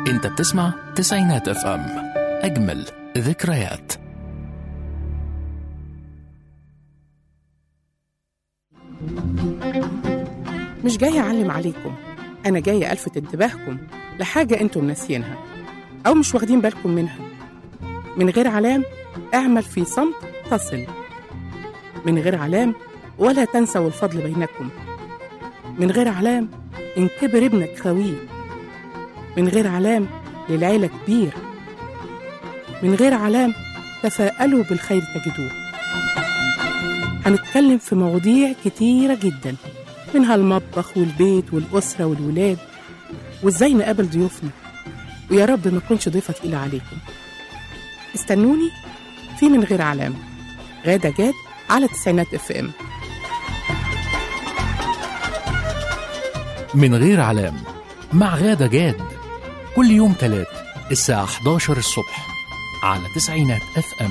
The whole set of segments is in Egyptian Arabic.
انت بتسمع تسعينات اف ام اجمل ذكريات مش جاية أعلم عليكم أنا جاية ألفت انتباهكم لحاجة أنتم ناسيينها أو مش واخدين بالكم منها من غير علام اعمل في صمت تصل من غير علام ولا تنسوا الفضل بينكم من غير علام إن كبر ابنك خويه من غير علام للعيلة كبير من غير علام تفاءلوا بالخير تجدوه هنتكلم في مواضيع كتيرة جدا منها المطبخ والبيت والأسرة والولاد وإزاي نقابل ضيوفنا ويا رب ما أكونش ضيفة تقيلة عليكم استنوني في من غير علامة غادة جاد على تسعينات اف ام من غير علام مع غادة جاد كل يوم تلات الساعة 11 الصبح على تسعينات اف ام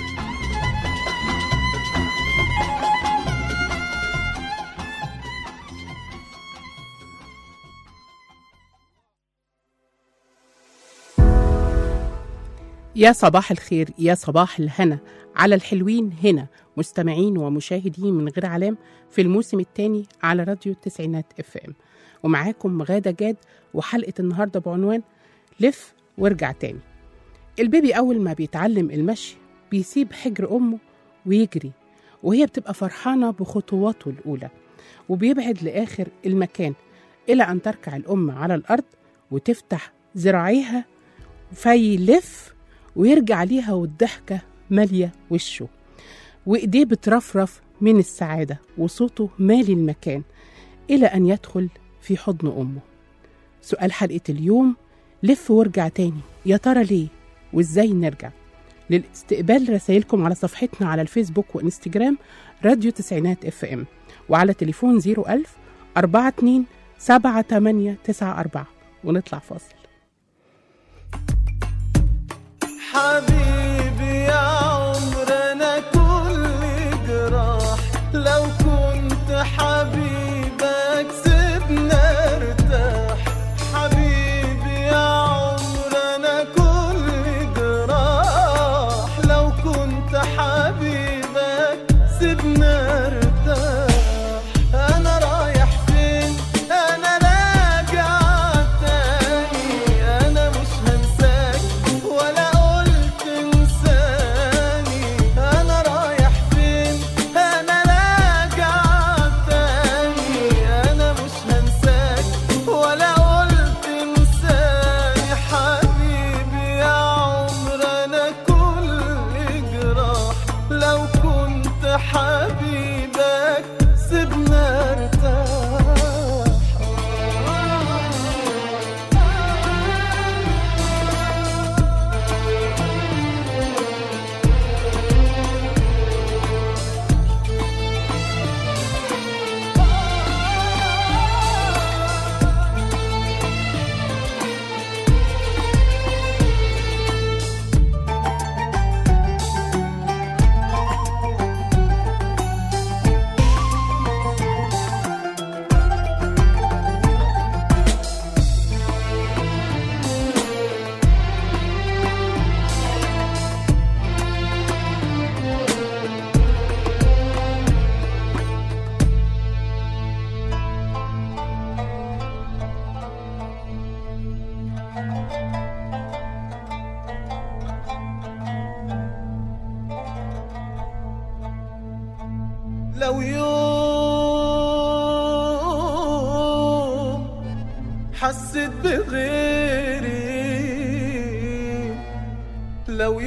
يا صباح الخير يا صباح الهنا على الحلوين هنا مستمعين ومشاهدين من غير علام في الموسم الثاني على راديو التسعينات اف ام ومعاكم غادة جاد وحلقة النهاردة بعنوان لف وارجع تاني البيبي أول ما بيتعلم المشي بيسيب حجر أمه ويجري وهي بتبقى فرحانة بخطواته الأولى وبيبعد لآخر المكان إلى أن تركع الأم على الأرض وتفتح ذراعيها فيلف ويرجع ليها والضحكة مالية وشه وإيديه بترفرف من السعادة وصوته مالي المكان إلى أن يدخل في حضن أمه سؤال حلقة اليوم لف وارجع تاني يا ترى ليه وإزاي نرجع للاستقبال رسائلكم على صفحتنا على الفيسبوك وإنستجرام راديو تسعينات اف ام وعلى تليفون 01000 42 7894 ونطلع فاصل حبيبي يا عمر انا كل جراح لو كنت حبيبك سيبنا ارتاح حبيبي يا عمر انا كل جراح لو كنت حبيبك سيبنا ارتاح انا رايح فين انا راجع تاني انا مش هنساك ولا قلت انساني انا رايح فين انا راجع تاني انا مش هنساك ولا قلت انساني حبيبي يا عمر انا كل جراح لو كنت حبيبك سيبنا ارتاح لو يوم حسيت بغيري لو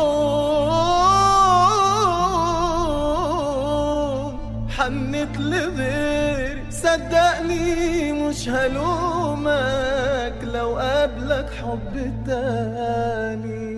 يوم حنت لغيري صدقني مش هلومك لو قابلك حب تاني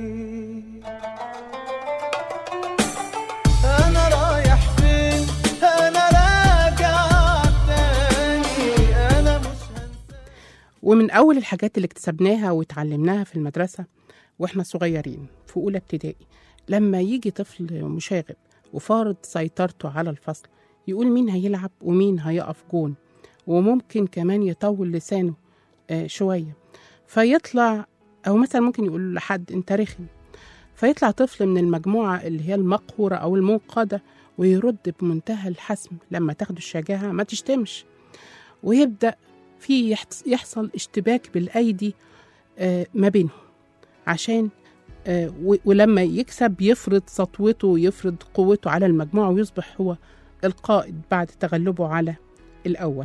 انا رايح فين انا راجع تاني انا مش هنسى ومن أول الحاجات اللي اكتسبناها واتعلمناها في المدرسة وإحنا صغيرين في أولى ابتدائي لما يجي طفل مشاغب وفارض سيطرته على الفصل يقول مين هيلعب ومين هيقف جون وممكن كمان يطول لسانه آه، شوية فيطلع أو مثلا ممكن يقول لحد أنت رخم فيطلع طفل من المجموعة اللي هي المقهورة أو المنقادة ويرد بمنتهى الحسم لما تاخد الشجاعة ما تشتمش ويبدأ في يحت- يحصل اشتباك بالأيدي آه، ما بينهم عشان آه، و- ولما يكسب يفرض سطوته ويفرض قوته على المجموعة ويصبح هو القائد بعد تغلبه على الأول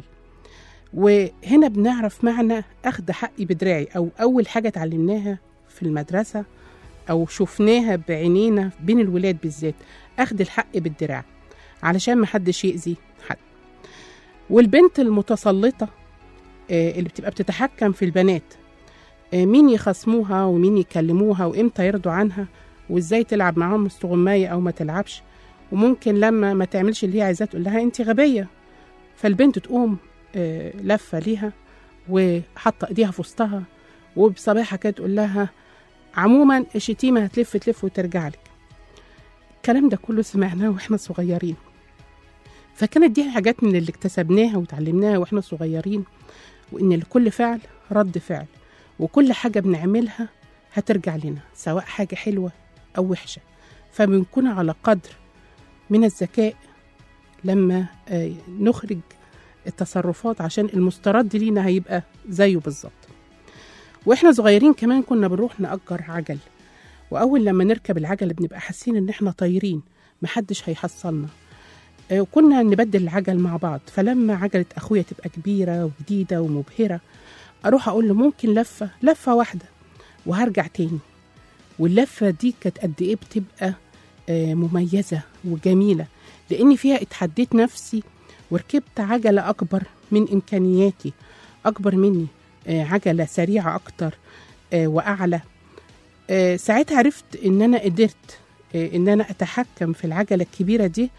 وهنا بنعرف معنى أخذ حقي بدراعي أو أول حاجة اتعلمناها في المدرسة أو شفناها بعينينا بين الولاد بالذات أخذ الحق بالدراع علشان محدش يأذي حد والبنت المتسلطة آه، اللي بتبقى بتتحكم في البنات آه، مين يخصموها ومين يكلموها وامتى يرضوا عنها وازاي تلعب معاهم استغماية او ما تلعبش وممكن لما ما تعملش اللي هي عايزاه تقول لها انت غبية فالبنت تقوم آه، لفة ليها وحاطة ايديها في وسطها وبصباحة كده تقول لها عموما الشتيمة هتلف تلف وترجع لك الكلام ده كله سمعناه واحنا صغيرين فكانت دي حاجات من اللي اكتسبناها وتعلمناها واحنا صغيرين وان لكل فعل رد فعل وكل حاجة بنعملها هترجع لنا سواء حاجة حلوة أو وحشة فبنكون على قدر من الذكاء لما آه، نخرج التصرفات عشان المسترد لينا هيبقى زيه بالظبط واحنا صغيرين كمان كنا بنروح نأجر عجل وأول لما نركب العجلة بنبقى حاسين إن احنا طايرين محدش هيحصلنا آه، وكنا نبدل العجل مع بعض فلما عجلة أخويا تبقى كبيرة وجديدة ومبهرة اروح اقول له ممكن لفه لفه واحده وهرجع تاني واللفه دي كانت قد ايه بتبقى آه، مميزه وجميله لاني فيها اتحديت نفسي وركبت عجله اكبر من امكانياتي اكبر مني آه، عجله سريعه اكتر آه، واعلى آه، ساعتها عرفت ان انا قدرت آه، ان انا اتحكم في العجله الكبيره دي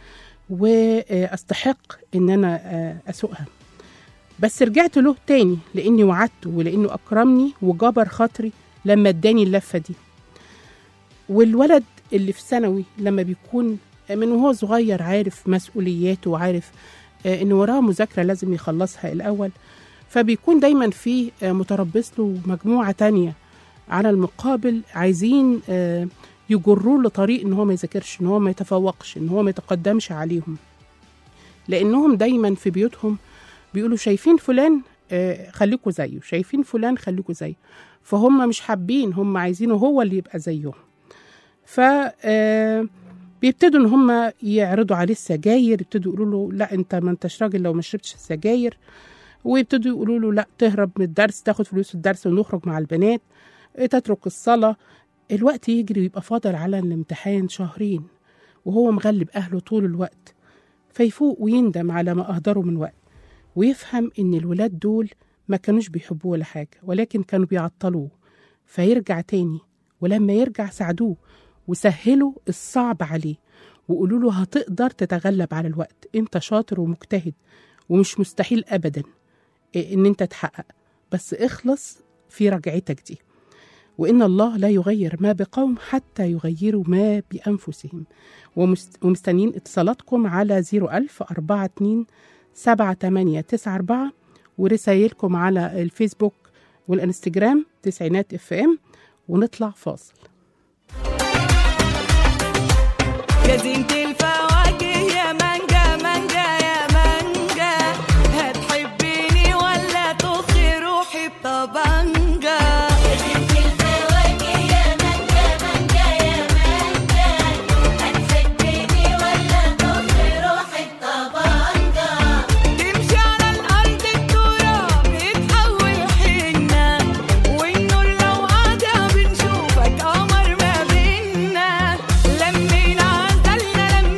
واستحق ان انا آه، اسوقها بس رجعت له تاني لاني وعدته ولانه اكرمني وجبر خاطري لما اداني اللفه دي والولد اللي في ثانوي لما بيكون من وهو صغير عارف مسؤولياته وعارف آه، ان وراه مذاكره لازم يخلصها الاول فبيكون دايما في آه، متربص له مجموعه تانية على المقابل عايزين آه، يجروه لطريق ان هو ما يذاكرش ان هو ما يتفوقش ان هو ما يتقدمش عليهم لانهم دايما في بيوتهم بيقولوا شايفين فلان آه، خليكوا زيه شايفين فلان خليكوا زيه فهم مش حابين هم عايزينه هو اللي يبقى زيهم ف آه، بيبتدوا ان هم يعرضوا عليه السجاير يبتدوا يقولوا له لا انت ما انتش راجل لو ما شربتش السجاير ويبتدوا يقولوا له لا تهرب من الدرس تاخد فلوس الدرس ونخرج مع البنات آه، تترك الصلاة الوقت يجري ويبقى فاضل على الامتحان شهرين وهو مغلب أهله طول الوقت فيفوق ويندم على ما أهدره من وقت ويفهم إن الولاد دول ما كانوش بيحبوه ولا حاجة ولكن كانوا بيعطلوه فيرجع تاني ولما يرجع ساعدوه وسهلوا الصعب عليه وقولوا له هتقدر تتغلب على الوقت انت شاطر ومجتهد ومش مستحيل ابدا إيه ان انت تحقق بس اخلص في رجعتك دي وان الله لا يغير ما بقوم حتى يغيروا ما بانفسهم ومست- ومستنيين اتصالاتكم على 01000 42 7894 ورسايلكم على الفيسبوك والانستجرام تسعينات اف ام ونطلع فاصل يا زينة الفواكه يا مانجا مانجا يا مانجا هتحبيني ولا تخي روحي بطبنجة يا زينة الفواكه يا مانجا مانجا يا مانجا هتحبيني ولا تخي روحي بطبنجة تمشي على الأرض التراب يتحول حنة والنور لو عدا بنشوفك قمر ما بينا لمينا عزلنا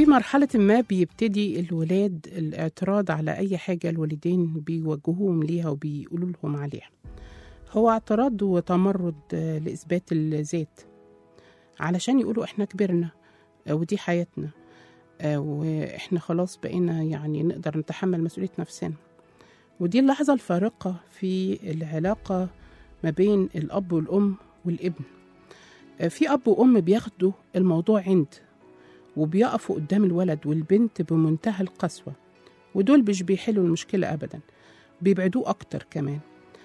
مرحلة ما بيبتدي الولاد الاعتراض على أي حاجة الوالدين بيوجهوهم ليها وبيقولوا لهم عليها هو اعتراض وتمرد آه، لإثبات الذات علشان يقولوا إحنا كبرنا آه، ودي حياتنا آه، وإحنا خلاص بقينا يعني نقدر نتحمل مسؤولية نفسنا ودي اللحظة الفارقة في العلاقة ما بين الأب والأم والابن آه، في أب وأم بياخدوا الموضوع عند وبيقفوا قدام الولد والبنت بمنتهى القسوة ودول مش بيحلوا المشكلة أبدا بيبعدوه أكتر كمان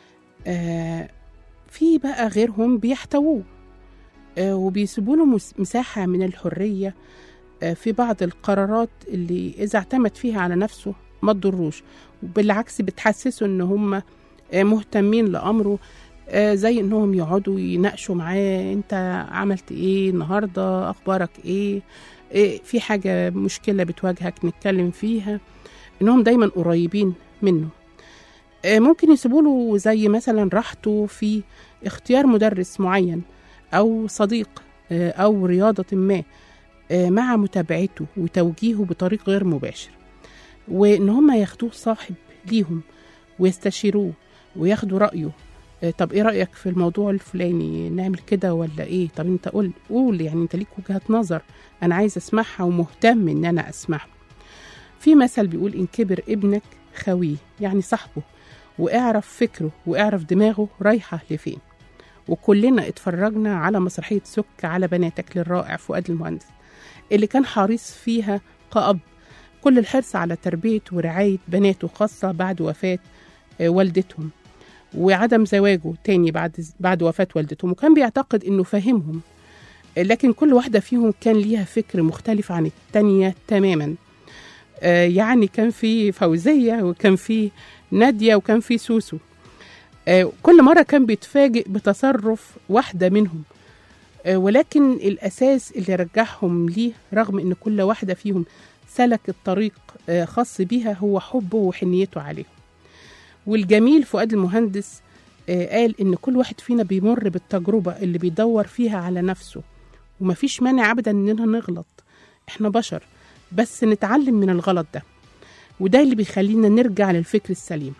آه في بقى غيرهم بيحتووه آه وبيسيبوا له مس- مساحة من الحرية آه في بعض القرارات اللي إذا اعتمد فيها على نفسه ما تضروش وبالعكس بتحسسه إن هم آه مهتمين لأمره آه زي إنهم يقعدوا يناقشوا معاه أنت عملت إيه النهاردة أخبارك إيه إيه في حاجة مشكلة بتواجهك نتكلم فيها إنهم دايما قريبين منه آه، ممكن يسيبوا له زي مثلا راحته في اختيار مدرس معين أو صديق آه، أو رياضة ما آه، مع متابعته وتوجيهه بطريق غير مباشر وإن هم ياخدوه صاحب ليهم ويستشيروه وياخدوا رأيه آه، طب ايه رأيك في الموضوع الفلاني نعمل كده ولا ايه طب انت قول قول يعني انت ليك وجهة نظر انا عايز اسمعها ومهتم ان انا اسمعها في مثل بيقول ان كبر ابنك خويه يعني صاحبه واعرف فكره واعرف دماغه رايحة لفين وكلنا اتفرجنا على مسرحية سك على بناتك للرائع فؤاد المهندس اللي كان حريص فيها كأب كل الحرص على تربية ورعاية بناته خاصة بعد وفاة آه، والدتهم وعدم زواجه تاني بعد بعد وفاة والدتهم وكان بيعتقد انه فاهمهم لكن كل واحدة فيهم كان ليها فكر مختلف عن التانية تماما آه، يعني كان في فوزية وكان في نادية وكان في سوسو آه، كل مرة كان بيتفاجئ بتصرف واحدة منهم آه، ولكن الأساس اللي رجعهم ليه رغم إن كل واحدة فيهم سلك الطريق آه، خاص بيها هو حبه وحنيته عليهم والجميل فؤاد المهندس آه، قال إن كل واحد فينا بيمر بالتجربة اللي بيدور فيها على نفسه ومفيش مانع أبدا إننا نغلط إحنا بشر بس نتعلم من الغلط ده وده اللي بيخلينا نرجع للفكر السليم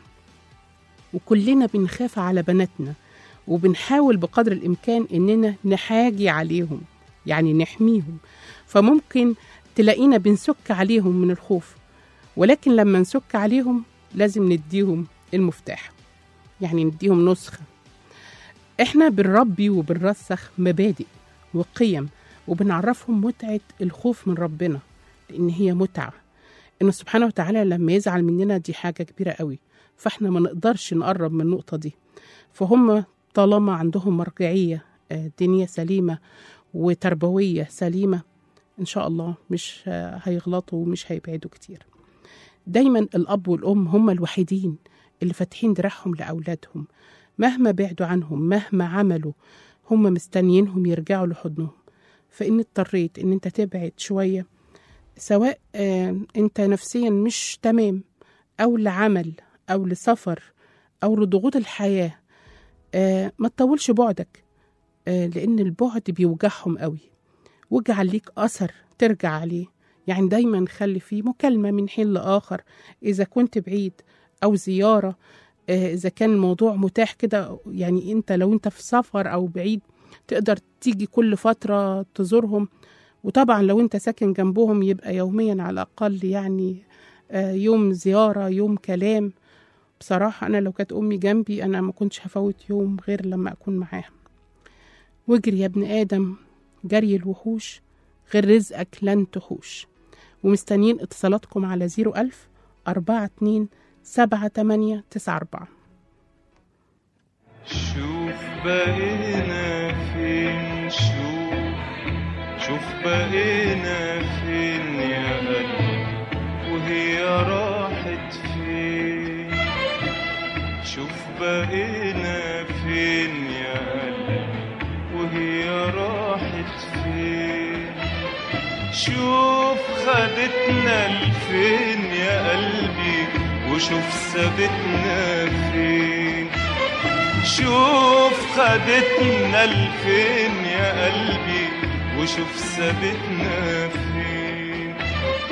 وكلنا بنخاف على بناتنا وبنحاول بقدر الإمكان إننا نحاجي عليهم يعني نحميهم فممكن تلاقينا بنسك عليهم من الخوف ولكن لما نسك عليهم لازم نديهم المفتاح يعني نديهم نسخة احنا بنربي وبنرسخ مبادئ وقيم وبنعرفهم متعة الخوف من ربنا لأن هي متعة إنه سبحانه وتعالى لما يزعل مننا دي حاجة كبيرة قوي فاحنا ما نقدرش نقرب من النقطة دي فهم طالما عندهم مرجعية آه، دينية سليمة وتربوية سليمة إن شاء الله مش آه، هيغلطوا ومش هيبعدوا كتير دايما الأب والأم هم الوحيدين اللي فاتحين دراعهم لأولادهم مهما بعدوا عنهم مهما عملوا هم مستنيينهم يرجعوا لحضنهم فإن اضطريت إن أنت تبعد شوية سواء آه، أنت نفسيا مش تمام أو لعمل أو لسفر أو لضغوط الحياة آه، ما تطولش بعدك آه، لأن البعد بيوجعهم قوي واجعل ليك أثر ترجع عليه يعني دايما خلي فيه مكالمة من حين لآخر إذا كنت بعيد أو زيارة آه، إذا كان الموضوع متاح كده يعني أنت لو أنت في سفر أو بعيد تقدر تيجي كل فترة تزورهم وطبعا لو أنت ساكن جنبهم يبقى يوميا على الأقل يعني آه، يوم زيارة يوم كلام بصراحة أنا لو كانت أمي جنبي أنا ما كنتش هفوت يوم غير لما أكون معاها واجري يا ابن آدم جري الوحوش غير رزقك لن تحوش ومستنيين اتصالاتكم على زيرو ألف أربعة اتنين سبعة تمانية تسعة أربعة شوف بقينا فين شوف شوف بقينا فين يا قلبي وهي راحت فين شوف بقينا فين يا قلبي وهي راحت فين شوف خدتنا لفين يا قلبي وشوف سابتنا فين شوف خدتنا لفين يا قلبي وشوف سابتنا فين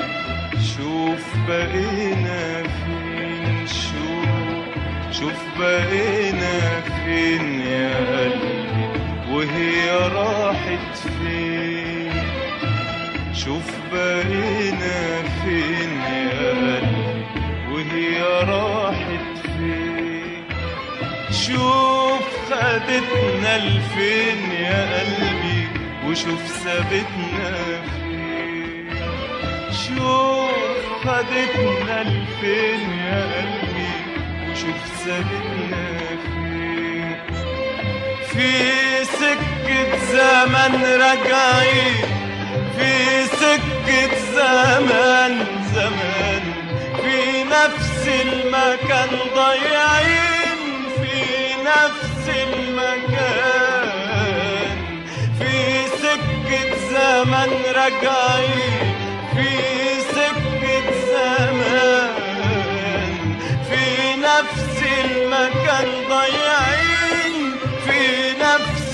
شوف بقينا فين شوف شوف بقينا فين يا قلبي وهي راحت فين شوف بقينا فين يا قلبي وهي راحت فين شوف خدتنا لفين يا قلبي وشوف سابتنا فين شوف خدتنا لفين يا قلبي وشوف سابتنا فين في سكة زمن راجعين في سكة زمان زمان في نفس المكان ضايعين في نفس المكان في سكة زمن راجعين في سكة زمان في نفس المكان ضايعين في نفس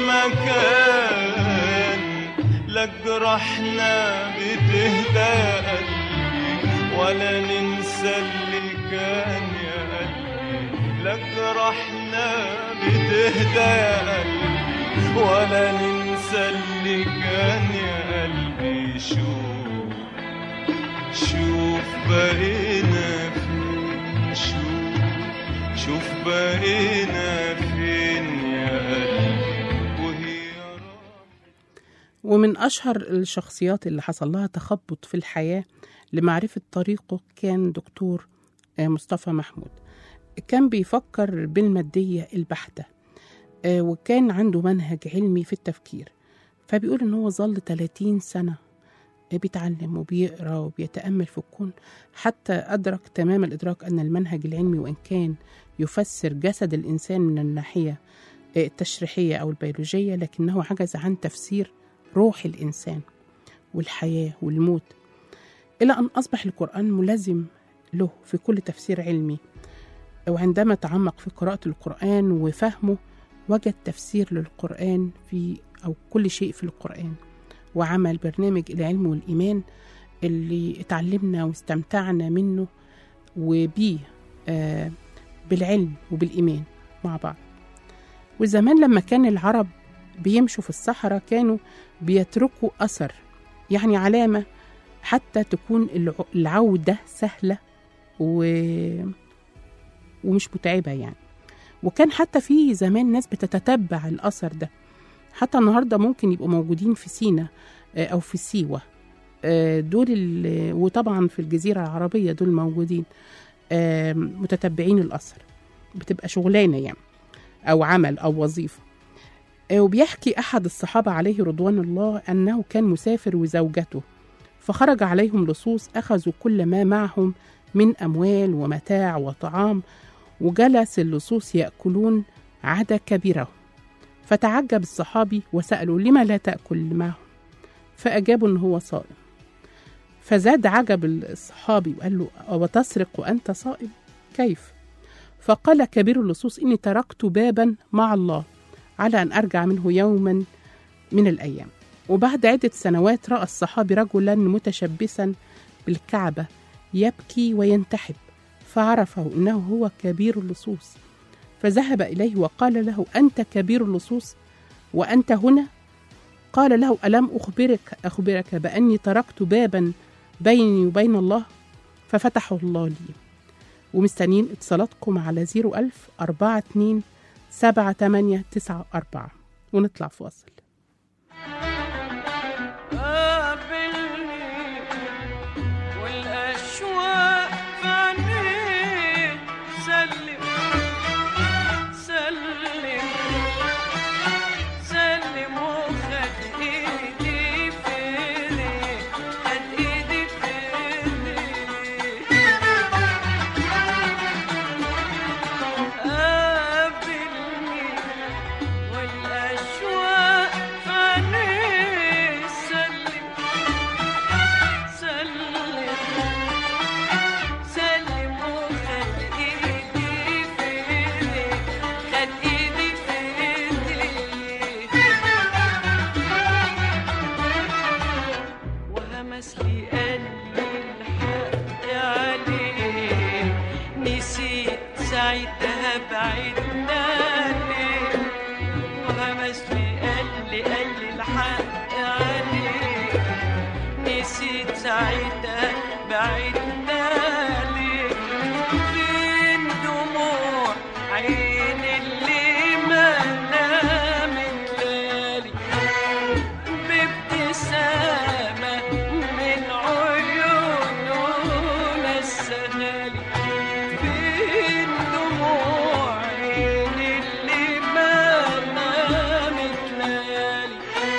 المكان لا جرحنا بتهدى يا قلبي ولا ننسى اللي كان يا قلبي لا جرحنا بتهدى يا قلبي ولا ننسى اللي كان يا قلبي شوف شوف بقينا فين شوف شوف بقينا فين يا قلبي وهي راحت ومن أشهر الشخصيات اللي حصل لها تخبط في الحياة لمعرفة طريقه كان دكتور آه، مصطفى محمود كان بيفكر بالمادية البحتة آه، وكان عنده منهج علمي في التفكير فبيقول إن هو ظل 30 سنة آه، بيتعلم وبيقرأ وبيتأمل في الكون حتى أدرك تمام الإدراك أن المنهج العلمي وإن كان يفسر جسد الإنسان من الناحية آه، التشريحية أو البيولوجية لكنه عجز عن تفسير روح الإنسان والحياة والموت إلى أن أصبح القرآن ملازم له في كل تفسير علمي وعندما تعمق في قراءة القرآن وفهمه وجد تفسير للقرآن في أو كل شيء في القرآن وعمل برنامج العلم والإيمان اللي اتعلمنا واستمتعنا منه وبيه آه بالعلم وبالإيمان مع بعض وزمان لما كان العرب بيمشوا في الصحراء كانوا بيتركوا أثر يعني علامة حتى تكون الع- العودة سهلة و... ومش متعبة يعني وكان حتى في زمان ناس بتتتبع الأثر ده حتى النهاردة ممكن يبقوا موجودين في سينا آه، أو في سيوة آه، دول ال- وطبعا في الجزيرة العربية دول موجودين آه، متتبعين الأثر بتبقى شغلانة يعني أو عمل أو وظيفة آه، وبيحكي أحد الصحابة عليه رضوان الله أنه كان مسافر وزوجته فخرج عليهم لصوص أخذوا كل ما معهم من أموال ومتاع وطعام وجلس اللصوص يأكلون عدا كبيره فتعجب الصحابي وسألوا لما لا تأكل معهم فأجابوا أنه هو صائم فزاد عجب الصحابي وقال له أو تسرق وأنت صائم كيف فقال كبير اللصوص إني تركت بابا مع الله على أن أرجع منه يوما من الأيام وبعد عدة سنوات رأى الصحابي رجلا متشبثا بالكعبة يبكي وينتحب فعرفه إنه هو كبير اللصوص فذهب إليه وقال له أنت كبير اللصوص وأنت هنا قال له ألم أخبرك أخبرك بأني تركت بابا بيني وبين الله ففتحه الله لي ومستنيين اتصالاتكم على 01000 42 7894 ونطلع فاصل قابلني والأشواق في عينيك سلم سلم سلم وخد ايدي في ايديك خد ايدي في ايديك قابلني والأشواق اصلي قال لي قال لي الحق عليك نسيت ساعتها بعدنا ليك فين دموع عين اللي ما نامت ليالي بابتسامة من عيونه نسهالي فين دموع عين اللي ما نامت ليالي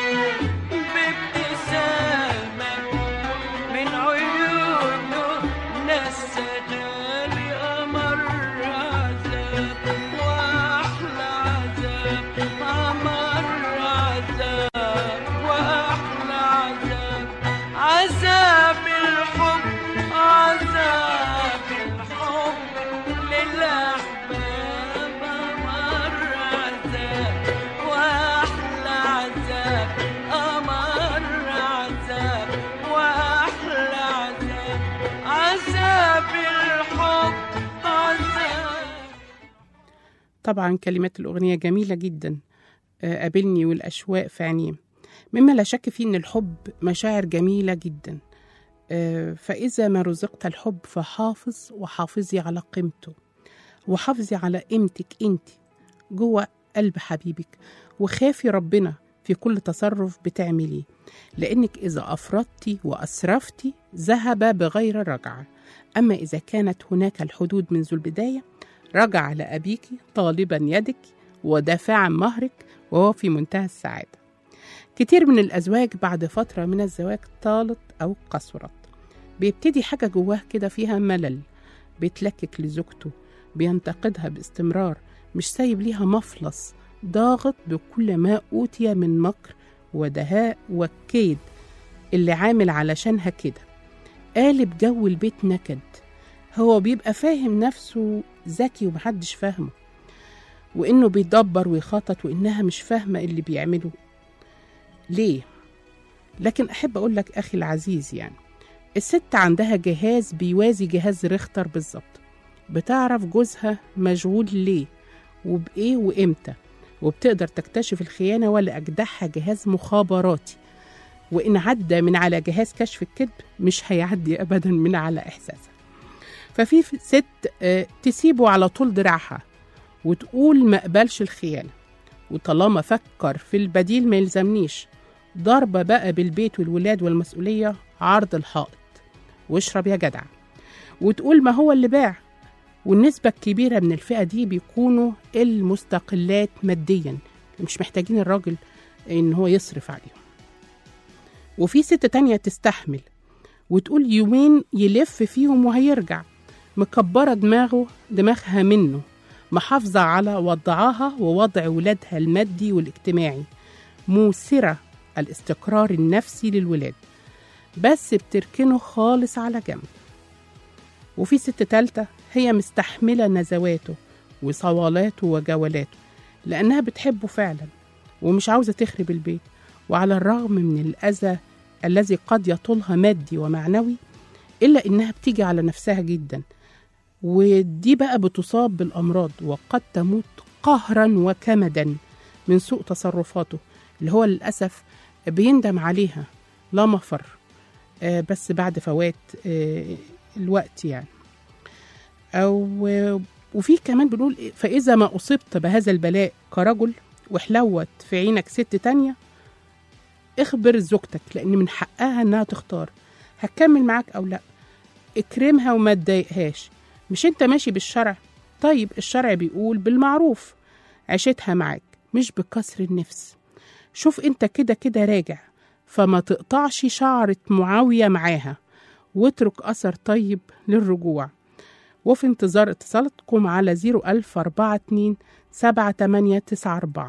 بابتسامة من عيونه نسهالي أمر عذاب وأحلى عذاب أمر عذاب وأحلى عذاب عذاب الحب عذاب الحب للأحباب أمر عذاب وأحلى عذاب أمر عذاب وأحلى عذاب عذاب الحب عذاب طبعا كلمات الأغنية جميلة جدا آه، قابلني والأشواق في عينيه مما لا شك فيه أن الحب مشاعر جميلة جدا آه، فإذا ما رزقت الحب فحافظ وحافظي على قيمته وحافظي على قيمتك أنت جوه قلب حبيبك وخافي ربنا في كل تصرف بتعمليه لأنك إذا أفرطتي وأسرفتي ذهب بغير رجعة أما إذا كانت هناك الحدود منذ البداية رجع لأبيك طالبا يدك ودافعا مهرك وهو في منتهى السعادة كتير من الأزواج بعد فترة من الزواج طالت أو قصرت بيبتدي حاجة جواه كده فيها ملل بيتلكك لزوجته بينتقدها باستمرار مش سايب ليها مفلس ضاغط بكل ما أوتي من مكر ودهاء وكيد اللي عامل علشانها كده قالب جو البيت نكد هو بيبقى فاهم نفسه ذكي ومحدش فاهمه وإنه بيدبر ويخطط وإنها مش فاهمة اللي بيعمله ليه؟ لكن أحب أقول لك أخي العزيز يعني الست عندها جهاز بيوازي جهاز ريختر بالظبط بتعرف جوزها مشغول ليه وبإيه وإمتى وبتقدر تكتشف الخيانة ولا أجدعها جهاز مخابراتي وإن عدى من على جهاز كشف الكذب مش هيعدي أبدا من على إحساسها ففي ست آه، تسيبه على طول دراعها وتقول ما قبلش الخيانة وطالما فكر في البديل ما يلزمنيش ضربة بقى بالبيت والولاد والمسؤولية عرض الحائط واشرب يا جدع وتقول ما هو اللي باع والنسبة الكبيرة من الفئة دي بيكونوا المستقلات ماديا مش محتاجين الراجل ان هو يصرف عليهم وفي ست تانية تستحمل وتقول يومين يلف فيهم وهيرجع مكبرة دماغه دماغها منه محافظة على وضعها ووضع ولادها المادي والاجتماعي موسرة الاستقرار النفسي للولاد بس بتركنه خالص على جنب وفي ست تالتة هي مستحملة نزواته وصوالاته وجولاته لأنها بتحبه فعلا ومش عاوزة تخرب البيت وعلى الرغم من الأذى الذي قد يطولها مادي ومعنوي إلا إنها بتيجي على نفسها جدا ودي بقى بتصاب بالأمراض وقد تموت قهرا وكمدا من سوء تصرفاته اللي هو للأسف بيندم عليها لا مفر آه، بس بعد فوات آه، الوقت يعني أو وفي كمان بنقول فإذا ما أصبت بهذا البلاء كرجل وحلوت في عينك ست تانية اخبر زوجتك لأن من حقها إنها تختار هتكمل معاك أو لأ اكرمها وما تضايقهاش مش انت ماشي بالشرع طيب الشرع بيقول بالمعروف عيشتها معاك مش بكسر النفس شوف انت كده كده راجع فما تقطعش شعرة معاوية معاها واترك أثر طيب للرجوع وفي انتظار اتصالاتكم على 01042 7894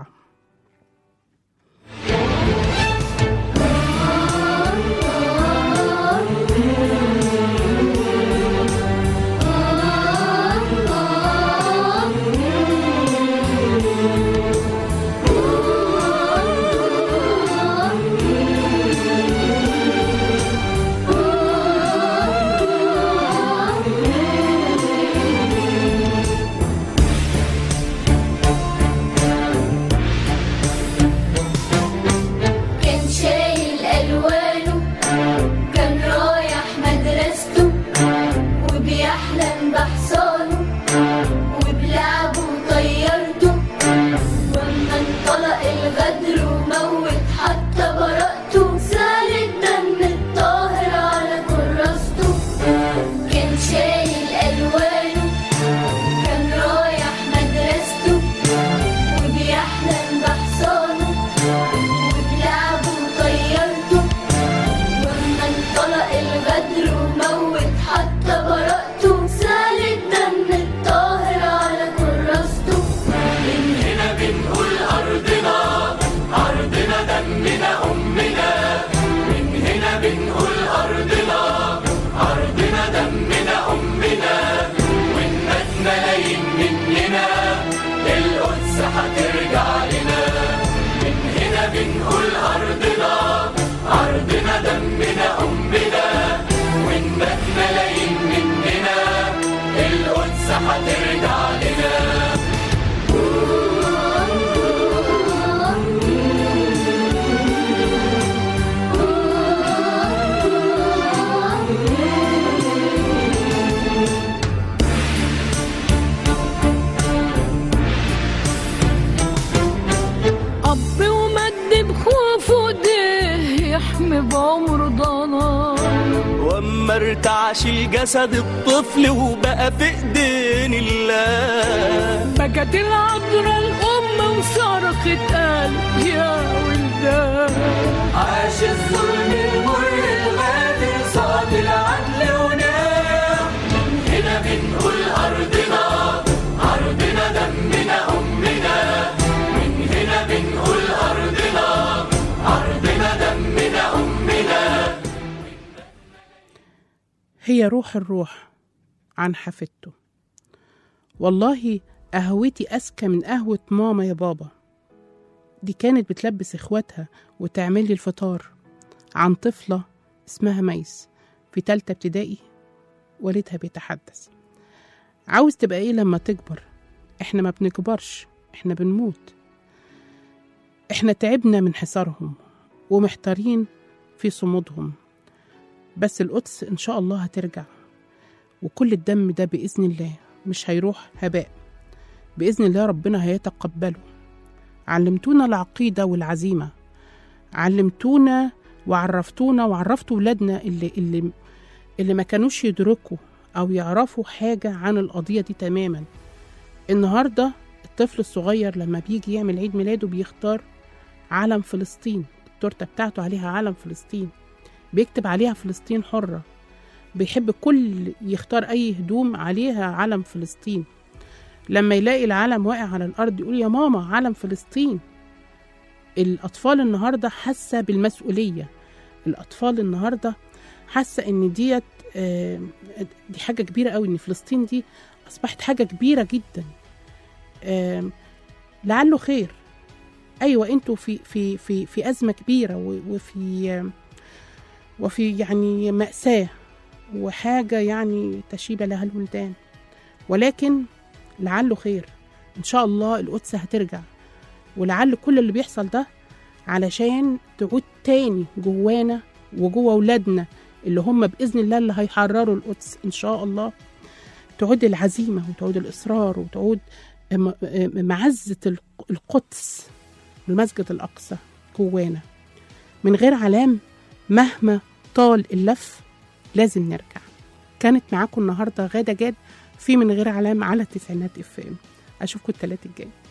بعمر ضلال واما ارتعش الجسد الطفل وبقى في ايدين الله بكت العذراء الأم وصرخت قالت يا ولدان عاش الظلم المر الغادر صاد العدل ونام هنا بنقول أرضنا أرضنا دمنا أمنا من هنا بنقول أرضنا أرضنا دمنا أمنا هي روح الروح عن حفيدته والله قهوتي أذكى من قهوة ماما يا بابا دي كانت بتلبس إخواتها وتعمل لي الفطار عن طفلة اسمها ميس في تالتة ابتدائي والدها بيتحدث عاوز تبقى ايه لما تكبر احنا ما بنكبرش احنا بنموت احنا تعبنا من حصارهم ومحتارين في صمودهم بس القدس إن شاء الله هترجع وكل الدم ده بإذن الله مش هيروح هباء بإذن الله ربنا هيتقبله علمتونا العقيدة والعزيمة علمتونا وعرفتونا وعرفتوا ولادنا اللي, اللي, اللي ما كانوش يدركوا أو يعرفوا حاجة عن القضية دي تماما النهاردة الطفل الصغير لما بيجي يعمل عيد ميلاده بيختار علم فلسطين التورتة بتاعته عليها علم فلسطين بيكتب عليها فلسطين حرة بيحب كل يختار أي هدوم عليها علم فلسطين لما يلاقي العلم واقع على الأرض يقول يا ماما علم فلسطين الأطفال النهاردة حاسة بالمسؤولية الأطفال النهاردة حاسة إن ديت آه، دي حاجة كبيرة قوي إن فلسطين دي أصبحت حاجة كبيرة جدا آم، لعله خير أيوة أنتوا في في في في أزمة كبيرة و- وفي آم، وفي يعني مأساة وحاجة يعني تشيب لها الولدان ولكن لعله خير إن شاء الله القدس هترجع ولعل كل اللي بيحصل ده علشان تعود تاني جوانا وجوا ولادنا اللي هم بإذن الله اللي هيحرروا القدس إن شاء الله تعود العزيمة وتعود الإصرار وتعود م- م- معزة الق- القدس المسجد الأقصى جوانا من غير علام مهما طال اللف لازم نرجع كانت معاكم النهارده غاده جاد في من غير علام على تسعينات اف ام اشوفكم الثلاث الجاي